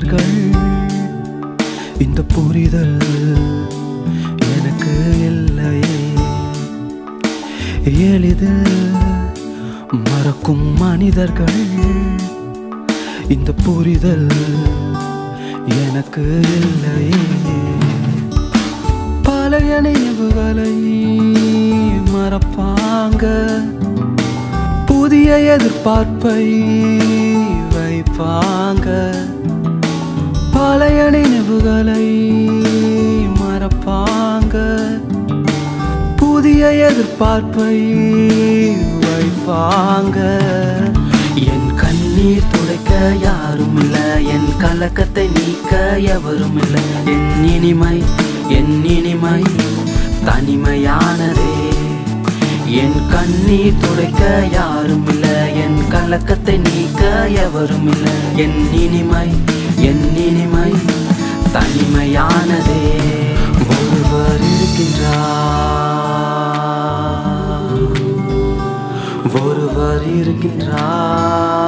மனிதர்கள் இந்த புரிதல் எனக்கு இல்லையே எளிதில் மறக்கும் மனிதர்கள் இந்த புரிதல் எனக்கு இல்லையே பழைய நினைவுகளை மறப்பாங்க புதிய எதிர்பார்ப்பை வைப்பாங்க பழைய நினைவுகளை மறப்பாங்க புதிய எதிர்பார்ப்பை வைப்பாங்க என் கண்ணீர் துடைக்க யாரும் இல்ல என் கலக்கத்தை நீக்க எவரும் இல்ல என் இனிமை என் இனிமை தனிமையானதே என் கண்ணீர் துடைக்க யாரும் இல்ல என் கலக்கத்தை நீக்க எவரும் இல்ல என் இனிமை என் இனிமை தனிமையானதே ஒருவர் இருக்கின்றார் ஒருவர் இருக்கின்றார்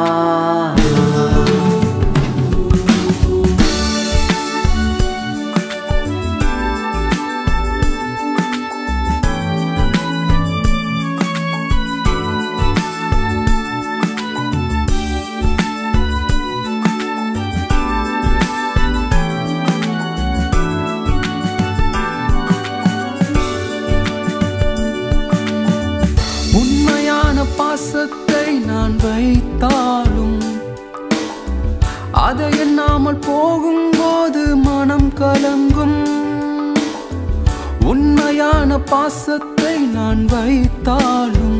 உண்மையான பாசத்தை நான் வைத்தாலும் அதை எண்ணாமல் போகும்போது மனம் கலங்கும் உண்மையான பாசத்தை நான் வைத்தாலும்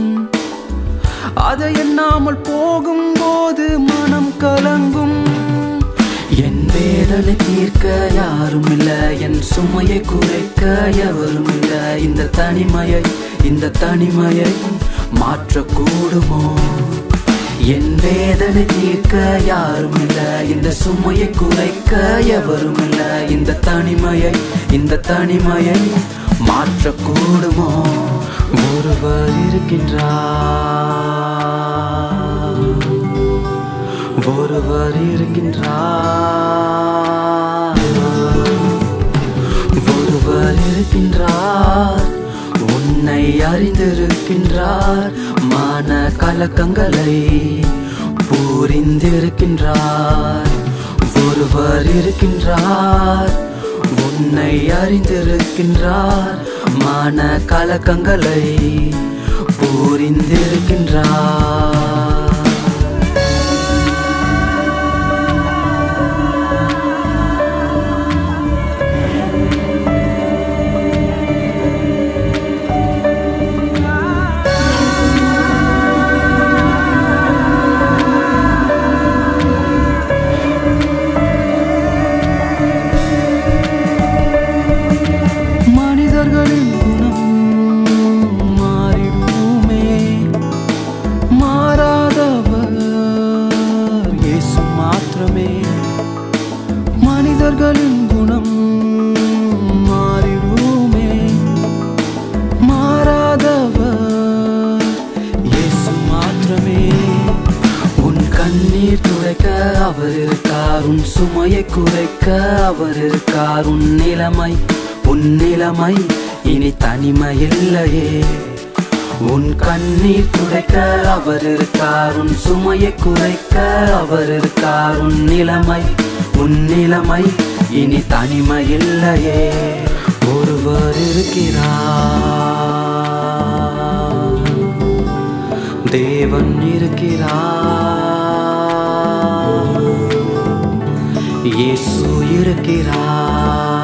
அதை எண்ணாமல் போகும்போது மனம் கலங்கும் என் வேதனை தீர்க்க யாரும் இல்ல என் சுமையை குறைக்க எவரும் இல்ல இந்த தனிமையை இந்த தனிமையை மாற்றக்கூடுமோ என் வேதனை தீர்க்க யாரும் இல்ல இந்த சுமையை குறைக்க எவரும் இல்ல இந்த தனிமையை இந்த தனிமையை மாற்றக்கூடுமோ ஒருவர் இருக்கின்றார் ஒருவர் இருக்கின்றார் ஒருவர் இருக்கின்றார் உன்னை அறிந்திருக்கின்றார் மன கலக்கங்களை புரிந்திருக்கின்றார் ஒருவர் இருக்கின்றார் உன்னை அறிந்திருக்கின்றார் மன கலக்கங்களை புரிந்திருக்கின்றார் மனிதர்களின் குணம் மாறிடுமே மாறாதவர் இயேசு மாத்திரமே மனிதர்களின் குணம் மாறிடுமே மாறாதவர் இயேசு மாத்திரமே உன் கண்ணீர் துடைக்க அவர் இருக்கார் உன் சுமையை குறைக்க அவர் இருக்கார் உன் நிலைமை உன் நிலைமை இனி தனிமை இல்லையே உன் கண்ணீர் துடைக்க அவர் இருக்கார் உன் சுமையை குறைக்க அவர் இருக்கார் உன் நிலைமை உன் நிலைமை இனி தனிமை இல்லையே ஒருவர் இருக்கிறார் தேவன் இருக்கிறார் இயேசு இருக்கிறார்